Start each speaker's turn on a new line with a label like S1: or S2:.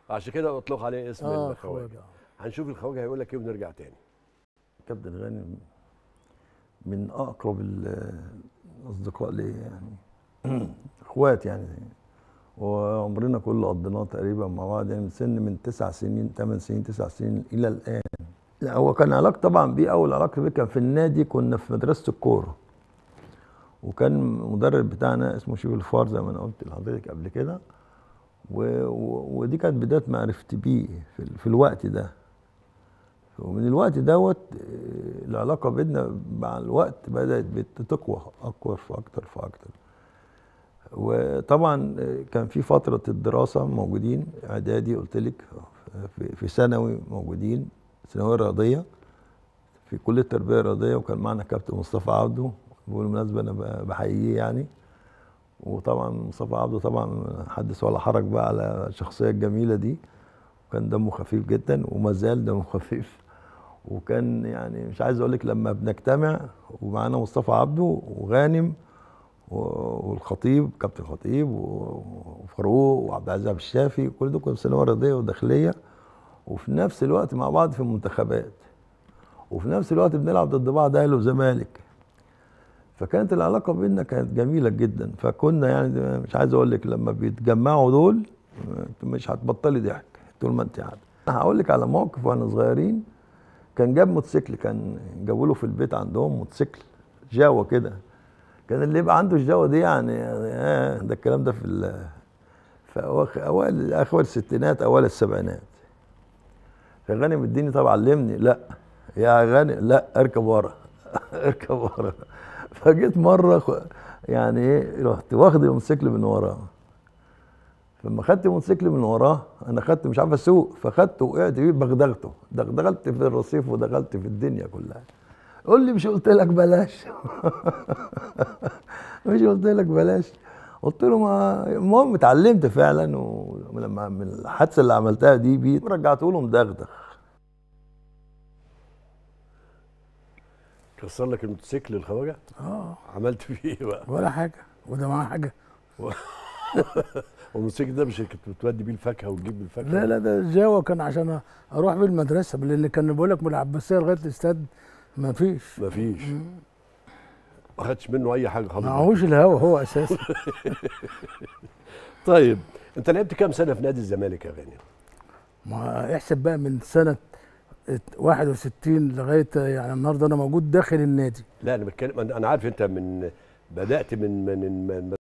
S1: عشان كده اطلق عليه اسم
S2: اه
S1: الخواجه
S2: خواجه
S1: هنشوف الخواجه هيقول لك ايه ونرجع تاني
S3: كابتن غانم من اقرب ال- الاصدقاء ليا يعني اخوات يعني وعمرنا كله قضيناه تقريبا مع بعض يعني من سن من تسع سنين ثمان سنين تسع سنين الى الان لا هو كان علاقة طبعا بيه اول علاقه بيه كان في النادي كنا في مدرسه الكوره وكان مدرب بتاعنا اسمه شيف الفار زي ما انا قلت لحضرتك قبل كده و... و... ودي كانت بدايه معرفتي بيه في, ال- في الوقت ده ومن الوقت دوت آه، العلاقه بيننا مع الوقت بدات بتقوى اقوى فاكتر فاكتر وطبعا آه، كان في فتره الدراسه موجودين اعدادي قلت لك في- في ثانوي موجودين ثانويه رياضيه في كليه التربيه الرياضيه وكان معنا كابتن مصطفى عبده بالمناسبه انا ب- بحييه يعني وطبعا مصطفى عبده طبعا حدث ولا حرج بقى على الشخصيه الجميله دي وكان دمه خفيف جدا وما زال دمه خفيف وكان يعني مش عايز اقول لك لما بنجتمع ومعانا مصطفى عبده وغانم و- والخطيب كابتن خطيب و- وفاروق وعبد العزيز عبد الشافي كل دول كانوا ثانويه رياضيه وداخليه وفي نفس الوقت مع بعض في المنتخبات وفي نفس الوقت بنلعب ضد بعض اهلي وزمالك فكانت العلاقه بيننا كانت جميله جدا فكنا يعني مش عايز اقول لك لما بيتجمعوا دول مش هتبطلي ضحك طول ما انت قاعده هقول لك على موقف واحنا صغيرين كان جاب موتوسيكل كان جابوا له في البيت عندهم موتوسيكل جاوا كده كان اللي يبقى عنده الجاوا دي يعني, يعني آه ده الكلام ده في ال- في أواخ- اوائل اخر الستينات اوائل السبعينات فغانم الديني طبعا علمني لا يا غانم لا اركب ورا اركب ورا فجيت مره خ- يعني ايه رحت واخد الموتوسيكل من وراه لما خدت الموتوسيكل من وراه انا خدت مش عارف اسوق فخدته وقعت بيه بغدغته دغدغلت في الرصيف ودخلت في الدنيا كلها قول لي مش قلت لك بلاش مش قلت لك بلاش قلت له ما المهم اتعلمت فعلا ولما من الحادثه اللي عملتها دي بيه رجعته له مدغدغ
S1: كسر لك الموتوسيكل الخواجه
S2: اه
S1: عملت فيه ايه بقى
S2: ولا حاجه وده معاه حاجه
S1: والموتوسيكل ده مش كنت بتودي بيه الفاكهه وتجيب الفاكهه
S2: لا لا ده الجاوا كان عشان اروح بيه المدرسه لان كان بقول لك من العباسيه لغايه الاستاد ما فيش
S1: مفيش ما خدش منه اي حاجه خالص
S2: معهوش الهوا هو اساسا
S1: طيب انت لعبت كام سنه في نادي الزمالك يا غانم
S2: ما احسب بقى من سنه 61 لغايه يعني النهارده انا موجود داخل النادي
S1: لا انا بتكلم انا عارف انت من بدات من من من